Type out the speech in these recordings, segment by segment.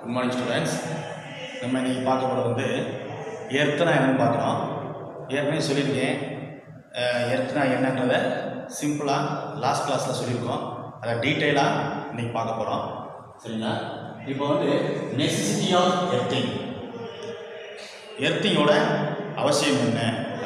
good morning students நம்ம இன்றைக்கி பார்க்க போகிறது வந்து எர்த்னா என்னன்னு பார்க்குறோம் ஏற்கனவே சொல்லியிருக்கேன் எர்த்னா என்னன்றதை சிம்பிளாக லாஸ்ட் கிளாஸில் சொல்லியிருக்கோம் அதை டீட்டெயிலாக இன்றைக்கி பார்க்க போகிறோம் சரிங்களா இப்போ வந்து நெசசிட்டி ஆஃப் எர்த்திங் எர்த்திங்கோட அவசியம் என்ன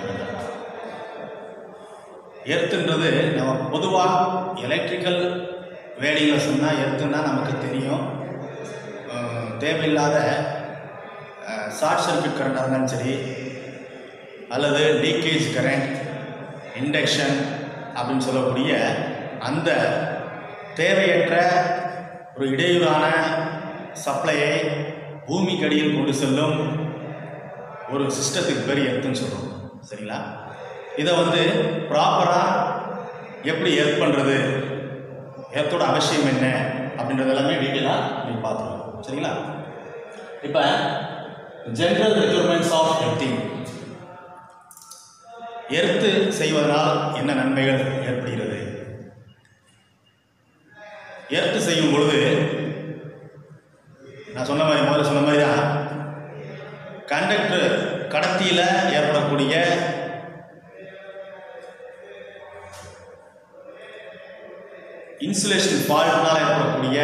எர்த்துன்றது நம்ம பொதுவாக எலக்ட்ரிக்கல் வேலையில் சொன்னால் எர்த்துன்னா நமக்கு தெரியும் அஹ், தேவையில்லாத ஷார்ட் சர்க்யூட் கரண்டாக இருந்தாலும் சரி அல்லது லீக்கேஜ் கரண்ட் இண்டக்ஷன் அப்படின்னு சொல்லக்கூடிய அந்த தேவையற்ற ஒரு இடையூறான சப்ளையை பூமிக்கடியில் கொண்டு செல்லும் ஒரு சிஸ்டத்துக்கு பேர் எர்த்துன்னு சொல்கிறோம் சரிங்களா இதை வந்து ப்ராப்பராக எப்படி எர்த் பண்ணுறது எர்த்தோட அவசியம் என்ன அப்படின்றது எல்லாமே டீட்டெயிலாக நீங்கள் பார்த்துருவோம் சரிங்களா இப்போ general requirements of earthing earth செய்வதனால் என்ன நன்மைகள் ஏற்படுகிறது எர்த்து செய்யும் பொழுது நான் சொன்ன மாதிரி முதல்ல சொன்ன மாதிரி தான் கண்டக்டர் கடத்தியில் ஏற்படக்கூடிய இன்சுலேஷன் ஃபால்ட்னால் ஏற்படக்கூடிய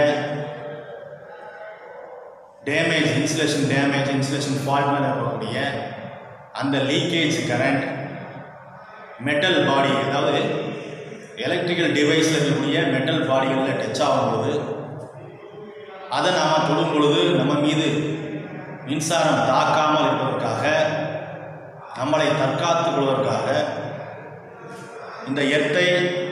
டேமேஜ் இன்சுலேஷன் டேமேஜ் இன்சுலேஷன் ஃபால்ட்னால் ஏற்படக்கூடிய அந்த லீக்கேஜ் கரண்ட் மெட்டல் பாடி அதாவது எலக்ட்ரிக்கல் டிவைஸில் இருக்கக்கூடிய மெட்டல் பாடிகளில் டச் ஆகும்பொழுது அதை நாம் தொடும் பொழுது நம்ம மீது மின்சாரம் தாக்காமல் இருப்பதற்காக நம்மளை தற்காத்துக் கொள்வதற்காக இந்த எர்த்தை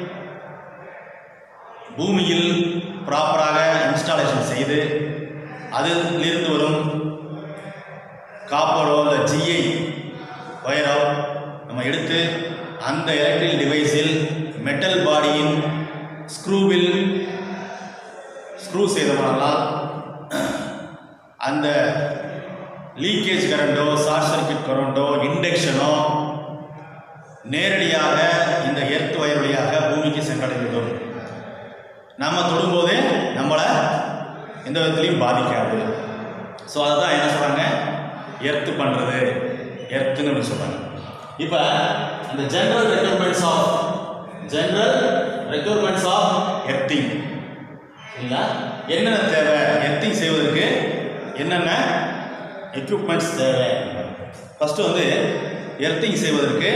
பூமியில் ப்ராப்பராக இன்ஸ்டாலேஷன் செய்து அதிலிருந்து வரும் காப்பரோ இல்லை ஜிஐ ஒயரோ நம்ம எடுத்து அந்த எலக்ட்ரிக் டிவைஸில் மெட்டல் பாடியின் ஸ்க்ரூவில் ஸ்க்ரூ செய்தோம்னால் அந்த லீக்கேஜ் கரண்டோ ஷார்ட் சர்க்யூட் கரண்டோ இண்டக்ஷனோ நேரடியாக இந்த எர்த் ஒயர் வழியாக பூமிக்கு சென்றடைந்துவிடும் நம்ம தொடும்போதே நம்மளை எந்த விதத்துலையும் பாதிக்காது ஸோ அதுதான் என்ன சொல்கிறாங்க எர்த்து பண்ணுறது எர்த்துன்னு அப்படி சொல்கிறாங்க இப்போ அந்த general requirements of general requirements of earthing சரிங்களா என்னென்ன தேவை எர்த்திங் செய்வதற்கு என்னென்ன எக்யூப்மெண்ட்ஸ் தேவை ஃபஸ்ட்டு வந்து எர்த்திங் செய்வதற்கு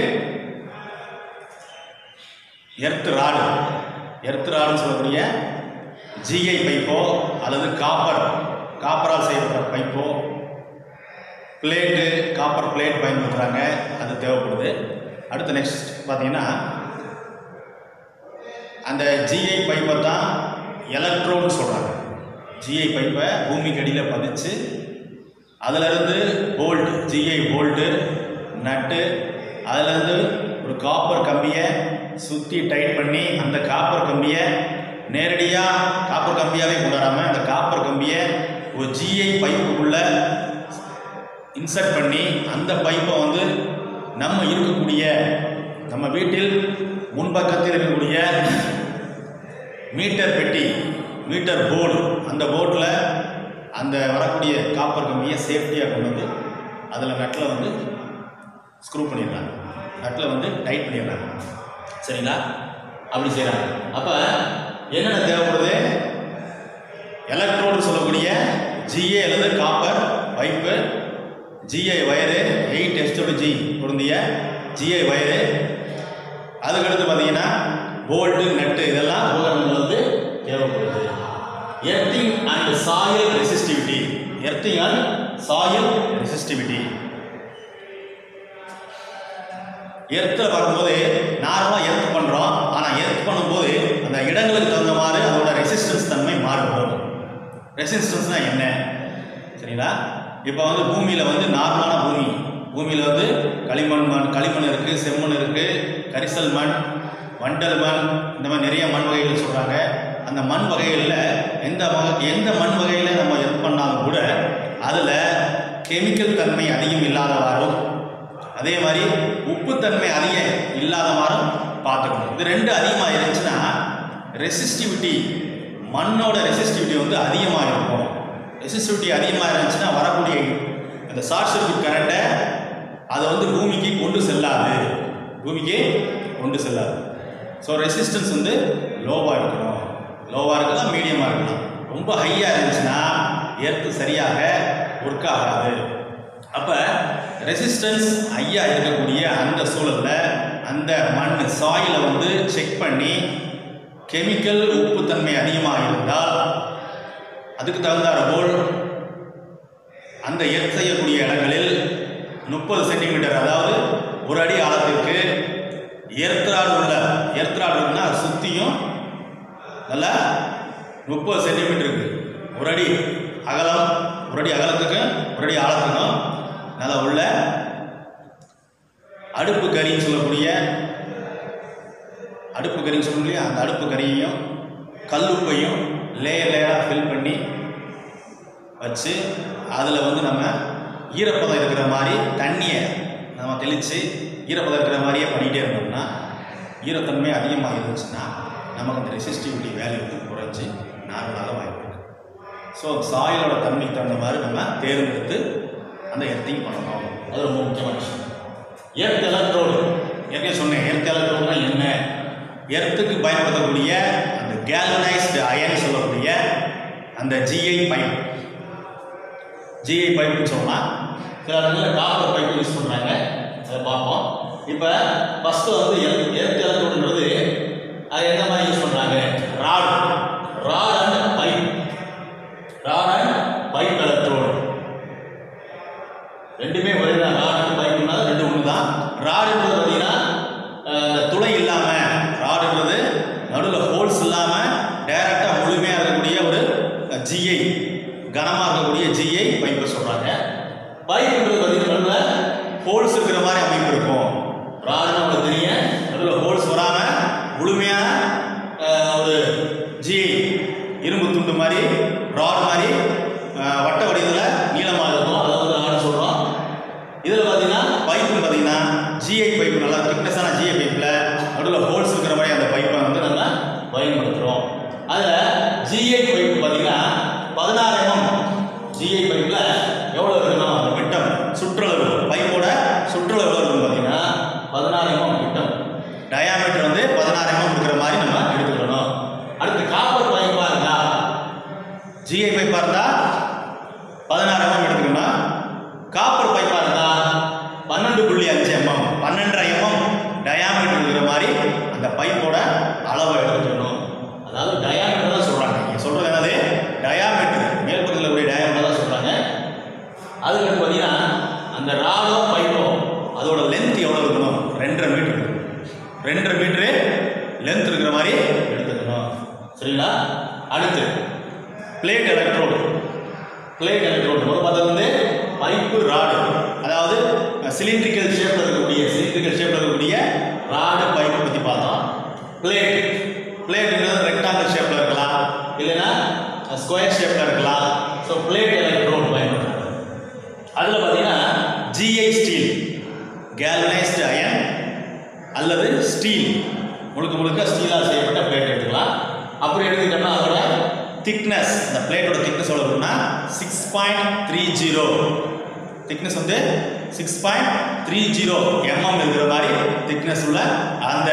எர்த் ராடு எர்த் ராடுன்னு சொல்லக்கூடிய ஜிஐ பைப்போ அல்லது காப்பர் காப்பரால் செய்யப்பட்ட பைப்போ பிளேட்டு காப்பர் பிளேட் பயன்படுத்துகிறாங்க அது தேவைப்படுது அடுத்து நெக்ஸ்ட் பார்த்தீங்கன்னா அந்த ஜிஐ பைப்பை தான் எலக்ட்ரோன்னு சொல்கிறாங்க ஜிஐ பைப்பை பூமிக்கு அடியில் பதிச்சு அதிலிருந்து போல்ட் ஜிஐ போல்ட்டு நட்டு அதிலிருந்து ஒரு காப்பர் கம்பியை சுற்றி டைட் பண்ணி அந்த காப்பர் கம்பியை நேரடியாக காப்பர் கம்பியாகவே கொண்டாடாமல் அந்த காப்பர் கம்பியை ஒரு ஜிஐ பைப்புக்குள்ளே இன்சர்ட் பண்ணி அந்த பைப்பை வந்து நம்ம இருக்கக்கூடிய நம்ம வீட்டில் முன்பக்கத்தில் இருக்கக்கூடிய மீட்டர் பெட்டி மீட்டர் போர்டு அந்த போர்டில் அந்த வரக்கூடிய காப்பர் கம்பியை சேஃப்டியாக கொண்டு வந்து அதில் நட்டில் வந்து ஸ்க்ரூ பண்ணிடுறாங்க நட்டில் வந்து டைட் பண்ணிடுறாங்க சரிங்களா அப்படி செய்கிறாங்க அப்போ என்னென்ன தேவைப்படுது எலக்ட்ரோடு சொல்லக்கூடிய ஜிஏ அல்லது copper pipe GI wire eight எஸ்டோடு ஜி பொருந்திய ஜிஐ வயரு அதுக்கடுத்து பார்த்தீங்கன்னா போல்ட்டு நட்டு இதெல்லாம் உபகரணங்கள் வந்து தேவைப்படுது earthing and soil resistivity earthing and soil resistivity எர்த்தில் வரும்போது நார்மலாக எர்த் பண்ணுறோம் ஆனால் எர்த் பண்ணும்போது அந்த இடங்களுக்கு தகுந்த மாதிரி அதோட ரெசிஸ்டன்ஸ் தன்மை மாறுபடும் ரெசிஸ்டன்ஸ்னால் என்ன சரிங்களா இப்போ வந்து பூமியில் வந்து நார்மலான பூமி பூமியில் வந்து களிமண் மண் களிமண் இருக்குது செம்மண் இருக்குது கரிசல் மண் வண்டல் மண் இந்த மாதிரி நிறைய மண் வகைகள் சொல்கிறாங்க அந்த மண் வகைகளில் எந்த வகை எந்த மண் வகையில் நம்ம எர்த் பண்ணாலும் கூட அதில் கெமிக்கல் தன்மை அதிகம் இல்லாதவாறும் அதே மாதிரி உப்புத்தன்மை அதிகம் இல்லாதவாறும் பார்த்துக்கணும் இது ரெண்டு அதிகமாக இருந்துச்சுன்னா ரெசிஸ்டிவிட்டி மண்ணோட ரெசிஸ்டிவிட்டி வந்து அதிகமாக இருக்கும் ரெசிஸ்டிவிட்டி அதிகமாக இருந்துச்சுன்னா வரக்கூடிய அந்த ஷார்ட் சர்க்யூட் கரண்ட்டை அதை வந்து பூமிக்கு கொண்டு செல்லாது பூமிக்கு கொண்டு செல்லாது ஸோ ரெசிஸ்டன்ஸ் வந்து லோவாக இருக்கணும் லோவாக இருக்கலாம் மீடியமாக இருக்கலாம் ரொம்ப ஹையாக இருந்துச்சுன்னா எர்த்து சரியாக ஒர்க் ஆகாது அப்போ ரெசிஸ்டன்ஸ் ஹையாக இருக்கக்கூடிய அந்த சூழலில் அந்த மண் சாயிலை வந்து செக் பண்ணி கெமிக்கல் உப்புத்தன்மை அதிகமாக இருந்தால் அதுக்கு தகுந்தாற போல் அந்த எர்த் செய்யக்கூடிய இடங்களில் முப்பது சென்டிமீட்டர் அதாவது ஒரு அடி ஆழத்திற்கு எர்த்ராடு உள்ள எர்த்ராடு இருக்குன்னா அது சுற்றியும் நல்லா முப்பது சென்டிமீட்டருக்கு ஒரு அடி அகலம் ஒரு அடி அகலத்துக்கு ஒரு அடி ஆழத்துக்கும் நல்லா உள்ள அடுப்பு கறின்னு சொல்லக்கூடிய அடுப்பு கறின்னு சொல்லணும் இல்லையா அந்த அடுப்பு கறியையும் கல்லுப்பையும் லேயர் லேயராக ஃபில் பண்ணி வச்சு அதில் வந்து நம்ம ஈரப்பதம் இருக்கிற மாதிரி தண்ணியை நம்ம தெளித்து ஈரப்பதம் இருக்கிற மாதிரியே பண்ணிகிட்டே இருந்தோம்னா ஈரத்தன்மை அதிகமாக இருந்துச்சுன்னா நமக்கு அந்த ரெசிஸ்டிவிட்டி வேல்யூ வந்து குறைஞ்சி நார்மலாக வாய்ப்பு இருக்கு ஸோ சாயிலோட தன்மைக்கு தகுந்த மாதிரி நம்ம தேர்ந்தெடுத்து அந்த எர்த்திங் பண்ணணும் அது ரொம்ப முக்கியமான விஷயம் எர்த் எலக்ட்ரோடு ஏற்கனவே சொன்னேன் எர்த் எலக்ட்ரோடுனா என்ன எர்த்துக்கு பயன்படுத்தக்கூடிய அந்த கேல்வனைஸ்டு அயன் சொல்லக்கூடிய அந்த ஜிஐ பைப் ஜிஐ பைப்புன்னு சொல்லலாம் சில இடத்துல காப்பர் பைப் யூஸ் பண்ணுறாங்க அதை பார்ப்போம் இப்போ ஃபஸ்ட்டு வந்து எர்த் எர்த் எலக்ட்ரோடுன்றது அது எந்த மாதிரி யூஸ் பண்ணுறாங்க rod rod and pipe rod and pipe electrode ரெண்டுமே ஒரே தான் ராடு பைப்புனா ரெண்டு ஒன்று தான் ராடுன்றது பார்த்தீங்கன்னா அஹ், இந்த துளை இல்லாமல் ராடுன்றது நடுவில் ஹோல்ஸ் இல்லாமல் டைரெக்டாக முழுமையாக இருக்கக்கூடிய ஒரு ஜிஐ கனமாக இருக்கக்கூடிய ஜிஐ பைப்பை சொல்கிறாங்க பைப்புன்றது பார்த்தீங்கன்னா நடுவில் ஹோல்ஸ் இருக்கிற மாதிரி அமைப்பு இருக்கும் ராடுன்னு உங்களுக்கு தெரியும் நடுவில் ஹோல்ஸ் வராமல் முழுமையான அஹ், ஒரு ஜிஐ இரும்பு துண்டு மாதிரி ராடு மாதிரி அஹ், வட்ட வடிவத்தில் நீளமாக இருக்கும் அதை வந்து ராடு சொல்கிறோம் இதில் பார்த்தீங்கன்னா பைப்புன்னு பார்த்தீங்கன்னா ஜிஐ பைப்பு நல்லா திக்னஸான ஜிஐ பைப்பில் நடுவில் ஹோல்ஸ் இருக்கிற மாதிரி அந்த பைப்பை வந்து நம்ம பயன்படுத்துகிறோம் அதில் ஜிஐ பைப்பு பார்த்தீங்கன்னா பதினாறு எம்எம் ஜிஐ பைப்பில் எவ்வளோ இருக்கணும் அந்த விட்டம் சுற்றளவு பைப்போட சுற்றளவு எவ்வளோ இருக்கும் பார்த்தீங்கன்னா பதினாறு எம்எம் விட்டம் டயாமீட்டர் வந்து பதினாறு எம்எம் இருக்கிற மாதிரி நம்ம எடுத்துக்கணும் அடுத்து காப்பர் பைப்பாக இருந்தா ஜிஐ பைப்பாக இருந்தால் பதினாறு எம்எம் எடுத்துக்கணும் காப்பர் பைப்பாக இருந்தால் பன்னெண்டு புள்ளி அஞ்சு எம்எம் பன்னெண்டரை எம்எம் டயாமீட்டர் இருக்கிற மாதிரி அந்த பைப்போட அளவை எடுத்துக்கணும் அதாவது டயாமீட்டர் தான் சொல்கிறாங்க நீங்கள் சொல்கிறது என்னது டயாமீட்டர் மேல் பக்கத்தில் இருக்கக்கூடிய டயாமீட்டர் தான் சொல்கிறாங்க அதுக்கு அடுத்து பார்த்தீங்கன்னா அந்த ராடோ பைப்போ அதோட லென்த் எவ்வளோ இருக்கணும் ரெண்டரை மீட்டர் ரெண்டரை மீட்ரு லென்த் இருக்கிற மாதிரி எடுத்துக்கணும் சரிங்களா அடுத்து பிளேட் எலக்ட்ரோடு பிளேட் எலக்ட்ரோடு முதல் பார்த்தது வந்து பைப்பு ராடு அதாவது சிலிண்ட்ரிக்கல் ஷேப்பில் இருக்கக்கூடிய சிலிண்ட்ரிக்கல் ஷேப்பில் இருக்கக்கூடிய ராடு பைப்பை பற்றி பார்த்தோம் பிளேட் பிளேட்டுங்கிறது ரெக்டாங்கிள் ஷேப்பில் இருக்கலாம் இல்லைன்னா ஸ்கொயர் ஷேப்பில் இருக்கலாம் ஸோ பிளேட் எலக்ட்ரோடு பயன்படுத்துறாங்க அதில் பார்த்தீங்கன்னா ஜிஐ ஸ்டீல் கேல்வனைஸ்டு அயன் அல்லது ஸ்டீல் முழுக்க முழுக்க ஸ்டீலால் செய்யப்பட்ட பிளேட் எடுத்துக்கலாம் அப்படி எடுத்துக்கிட்டோம்னா அதோட திக்னஸ் இந்த பிளேட்டோட திக்னஸ் எவ்வளோ இருக்குன்னா six point three zero thickness வந்து six point three zero mm இருக்கிற மாதிரி திக்னஸ் உள்ள அந்த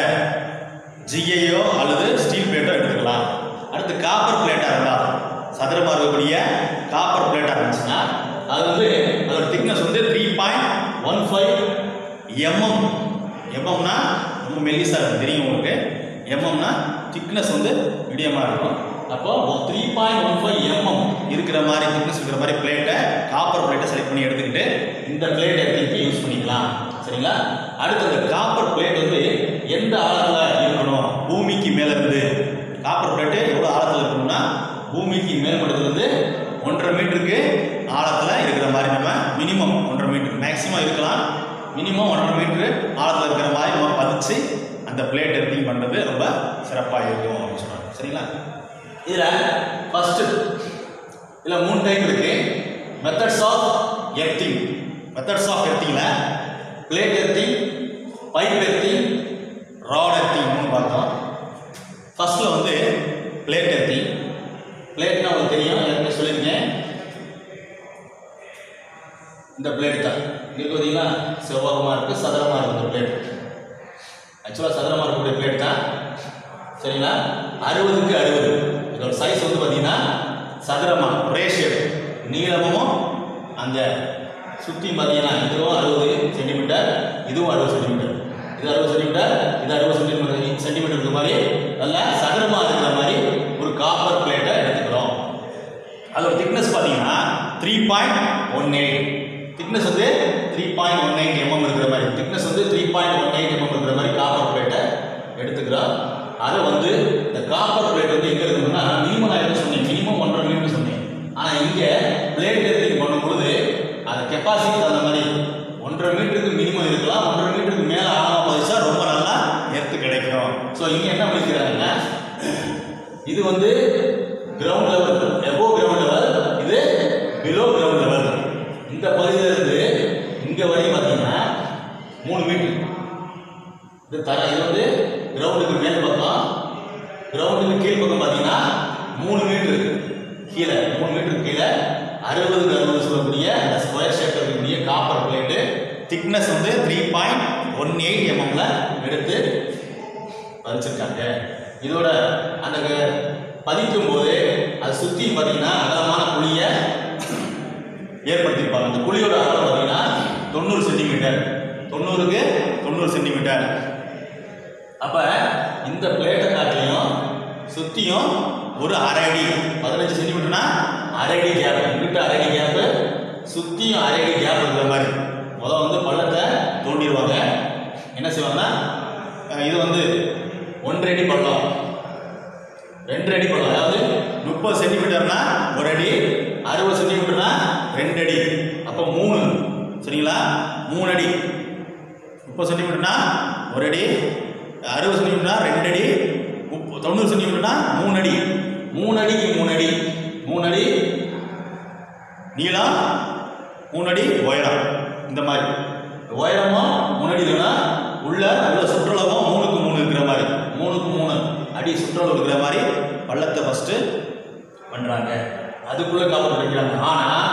ஜிஐயோ அல்லது ஸ்டீல் பிளேட்டோ எடுத்துக்கலாம் அடுத்து காப்பர் பிளேட்டாக இருந்தால் சதுரமாக இருக்கக்கூடிய காப்பர் பிளேட்டாக இருந்துச்சுன்னா அது வந்து அதோட திக்னஸ் வந்து three point one five mm எம்எம்னா ரொம்ப மெல்லிஸாக இருக்கும் தெரியும் உங்களுக்கு எம்எம்னா திக்னஸ் வந்து மீடியமாக இருக்கும் அப்போ three point one five mm இருக்கிற மாதிரி திக்னஸ் இருக்கிற மாதிரி பிளேட்டை காப்பர் பிளேட்டை செலக்ட் பண்ணி எடுத்துக்கிட்டு இந்த பிளேட் எடுத்துக்கிட்டு யூஸ் பண்ணிக்கலாம் சரிங்களா அடுத்து அந்த காப்பர் பிளேட் வந்து எந்த ஆழத்தில் இருக்கணும் பூமிக்கு மேலே இருந்து காப்பர் பிளேட்டு எவ்வளோ ஆழத்தில் இருக்கணும்னா பூமிக்கு மேல் மட்டத்துலேருந்து ஒன்றரை மீட்டருக்கு ஆழத்தில் இருக்கிற மாதிரி நம்ம மினிமம் ஒன்றரை மீட்டர் மேக்ஸிமம் இருக்கலாம் மினிமம் ஒன்றரை மீட்ரு ஆழத்தில் இருக்கிற மாதிரி நம்ம பதிச்சு அந்த பிளேட் எர்த்திங் பண்ணுறது ரொம்ப சிறப்பாக இருக்கும் அப்படின்னு சொல்கிறாங்க சரிங்களா இதில் ஃபஸ்ட்டு இதில் மூணு டைப் இருக்கு methods of earthing methods of எர்த்திங்கில் plate earthing pipe earthing rod earthing மூணு பார்த்தோம் ஃபஸ்ட்டில் வந்து பிளேட் எர்த்திங் பிளேட்னா உங்களுக்கு தெரியும் ஏற்கனவே சொல்லியிருக்கேன் இந்த பிளேட் தான் இங்க இருக்கு பார்த்தீங்களா செவ்வகமாக இருக்குது சதுரமாக இருக்குது இந்த பிளேட் ஆக்சுவலாக சதுரமாக இருக்கக்கூடிய பிளேட் தான் சரிங்களா அறுபதுக்கு அறுபது இதோட சைஸ் வந்து பார்த்தீங்கன்னா சதுரமா ஒரே ஷேப் நீளமும் அந்த சுற்றி பார்த்தீங்கன்னா இதுவும் அறுபது சென்டிமீட்டர் இதுவும் அறுபது சென்டிமீட்டர் இது அறுபது சென்டிமீட்டர் இது அறுபது சென்டிமீட்டர் சென்டிமீட்டர் இருக்கிற மாதிரி நல்ல சதுரமாக இருக்கிற மாதிரி ஒரு காப்பர் பிளேட்டை எடுத்துக்கிறோம் அதோட திக்னஸ் பார்த்தீங்கன்னா three point one eight thickness வந்து three point one eight mm இருக்கிற மாதிரி திக்னஸ் வந்து three point one eight mm இருக்கிற மாதிரி காப்பர் பிளேட்டை எடுத்துக்கிறோம் அதை வந்து இந்த காப்பர் பிளேட் வந்து எங்கே இருக்குன்னா மினிமம் நான் என்ன சொன்னேன் மினிமம் ஒன்றரை மீட்டர் சொன்னேன் ஆனால் இங்கே பிளேட் எடுத்து பண்ணும் பொழுது அது கெப்பாசிட்டி தகுந்த மாதிரி ஒன்றரை மீட்டருக்கு மினிமம் இருக்கலாம் ஒன்றரை மீட்டருக்கு மேலே ஆழமாக பதிச்சா ரொம்ப நல்லா எர்த்து கிடைக்கும் ஸோ இங்கே என்ன பண்ணிக்கிறாங்கன்னா இது வந்து ground level above ground level இது பிலோ கிரவுண்ட் லெவல் இந்த பகுதியிலிருந்து இங்க வரையும் பார்த்தீங்கன்னா மூணு மீட்டர் இது தர இது வந்து கிரவுண்டுக்கு மேல் பக்கம் கிரவுண்டுக்கு கீழ் பக்கம் பார்த்தீங்கன்னா மூணு மீட்டர் கீழே மூணு மீட்டர் கீழே அறுபதுக்கு அறுபது சொல்லக்கூடிய அந்த ஸ்கொயர் ஷேப் இருக்கக்கூடிய காப்பர் பிளேட்டு திக்னஸ் வந்து த்ரீ பாயிண்ட் ஒன் எயிட் எம்எம்ல எடுத்து பதிச்சிருக்காங்க இதோட அந்த க- பதிக்கும் போது அதை சுற்றி பார்த்தீங்கன்னா அகலமான குழியை ஏற்படுத்தியிருப்பாங்க அந்த குழியோட அகலம் பார்த்தீங்கன்னா தொண்ணூறு சென்டிமீட்டர் தொண்ணூறுக்கு தொண்ணூறு சென்டிமீட்டர் அப்போ இந்த பிளேட்டை காட்டிலையும் சுற்றியும் ஒரு அரை அடி பதினஞ்சு சென்டிமீட்டர்னா அரை அடி கேப் இங்கிட்ட அரை அடி கேப்பு சுற்றியும் அரை அடி கேப் இருக்கிற மாதிரி முதல்ல வந்து பள்ளத்தை தோண்டிடுவாங்க என்ன செய்வாங்கன்னா அஹ் இது வந்து ஒன்றரை அடி பள்ளம் ரெண்டு அடி பள்ளம் அதாவது முப்பது சென்டிமீட்டர்னா ஒரு அடி அறுபது சென்டிமீட்டர்னா ரெண்டு அடி அப்போ மூணு சரிங்களா மூணு அடி முப்பது சென்டிமீட்டர்னா ஒரு அடி அறுபது சென்டிமீட்டர்னா ரெண்டு அடி முப்ப தொண்ணூறு சென்டிமீட்டர்னா மூணு அடி மூணு அடிக்கு மூணு அடி மூணு அடி நீளம் மூணு அடி உயரம் இந்த மாதிரி உயரமும் மூணு அடி தானா உள்ள உள்ள சுற்றளவும் மூணுக்கு மூணு இருக்கிற மாதிரி மூணுக்கு மூணு அடி சுற்றளவு இருக்கிற மாதிரி பள்ளத்தை ஃபஸ்ட்டு பண்ணுறாங்க அதுக்குள்ளே காப்பாற்ற வைக்கிறாங்க ஆனால்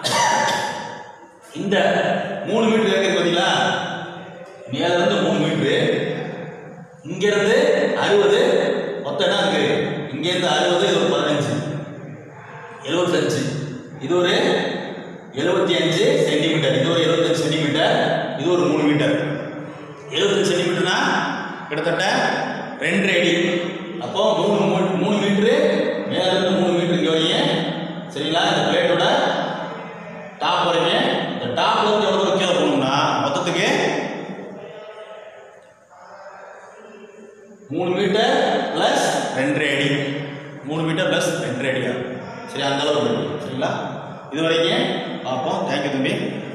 இந்த மூணு மீட்டர் இருக்குது பார்த்தீங்களா மேல இருந்து மூணு மீட்ரு இங்கிருந்து அறுபது மொத்தம் என்ன இருக்கு இங்கேருந்து அறுபது இது ஒரு பதினஞ்சு எழுபத்தஞ்சு இது ஒரு எழுபத்தி அஞ்சு சென்டிமீட்டர் இது ஒரு எழுபத்தஞ்சு சென்டிமீட்டர் இது ஒரு மூணு மீட்டர் எழுபத்தஞ்சு சென்டிமீட்டர்னா கிட்டத்தட்ட ரெண்டு அடி அப்போ மூணு மூணு மூணு மீட்ரு மேல இருந்து மூணு மீட்டர் இங்கே வரீங்க சரிங்களா இந்த பிளேட்டோட டாப் வரீங்க இந்த டாப்ல இருந்து எவ்வளோ தூரம் கீழே போகணும்னா மொத்தத்துக்கு மூணு மீட்டர் ப்ளஸ் ரெண்டரை அடி மூணு மீட்டர் ப்ளஸ் ரெண்டரை அடியா சரி அந்த அளவுக்கு சரிங்களா இது வரைக்கும் பார்ப்போம் தேங்க்யூ தம்பி